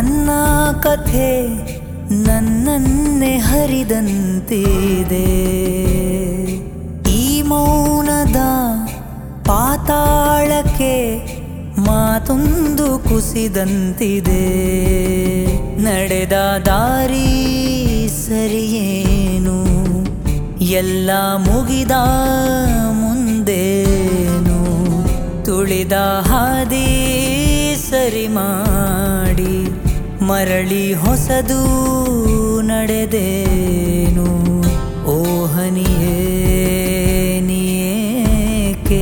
ನನ್ನ ಕಥೆ ನನ್ನನ್ನೇ ಹರಿದಂತಿದೆ ಈ ಮೌನದ ಪಾತಾಳಕ್ಕೆ ಮಾತೊಂದು ಕುಸಿದಂತಿದೆ ನಡೆದ ದಾರಿ ಸರಿಯೇನು ಎಲ್ಲ ಮುಗಿದ ಮುಂದೇನು ತುಳಿದ ಹಾದಿ ಸರಿ ಮಾಡಿ ಮರಳಿ ಹೊಸದು ನಡೆದೇನು ಓಹನಿಯೇ ನೀಯೇಕೆ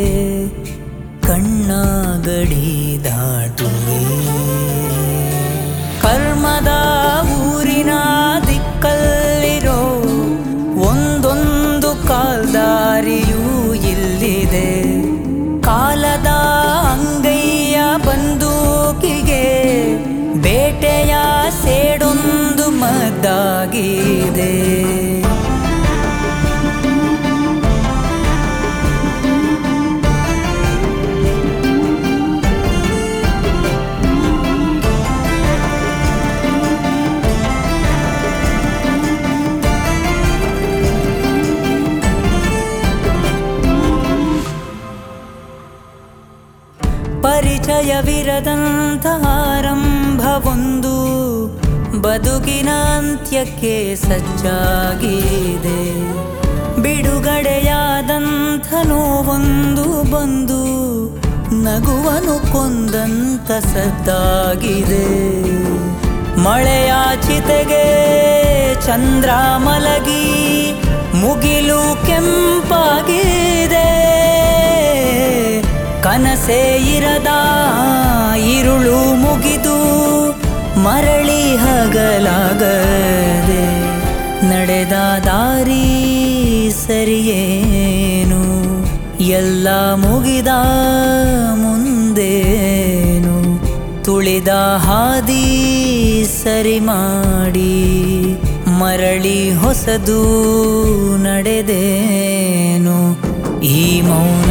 ಕಣ್ಣ ಗಡಿ ದಾಟುವೆ ಕರ್ಮದ ಊರಿನ ದಿಕ್ಕಲ್ಲಿರೋ ಒಂದೊಂದು ಕಾಲ್ದಾರಿಯೂ ಇಲ್ಲಿದೆ ಕಾಲದ ಅಂಗೈಯ ಬಂದೂಕಿಗೆ ಬೇಟೆಯ ಸೇಡೊಂದು ಮದ್ದಾಗಿದೆ ಪರಿಚಯವಿರದಂಥ ಆರಂಭವೊಂದು ಬದುಕಿನ ಅಂತ್ಯಕ್ಕೆ ಸಜ್ಜಾಗಿದೆ ಬಿಡುಗಡೆಯಾದಂಥ ನೋವೊಂದು ಬಂದು ನಗುವನು ಕೊಂದಂತ ಸದ್ದಾಗಿದೆ ಮಳೆಯ ಚಿತೆಗೆ ಚಂದ್ರ ಮಲಗಿ ಮುಗಿಲು ಕೆಂಪಾಗಿದೆ ಕನಸೇ ಇರದ ಇರುಳು ಮುಗಿದು ಮರಳಿ ಹಗಲಾಗದೆ ನಡೆದ ದಾರಿ ಸರಿಯೇನು ಎಲ್ಲ ಮುಗಿದ ಮುಂದೇನು ತುಳಿದ ಹಾದಿ ಸರಿ ಮಾಡಿ ಮರಳಿ ಹೊಸದು ನಡೆದೇನು ಈ ಮೌನ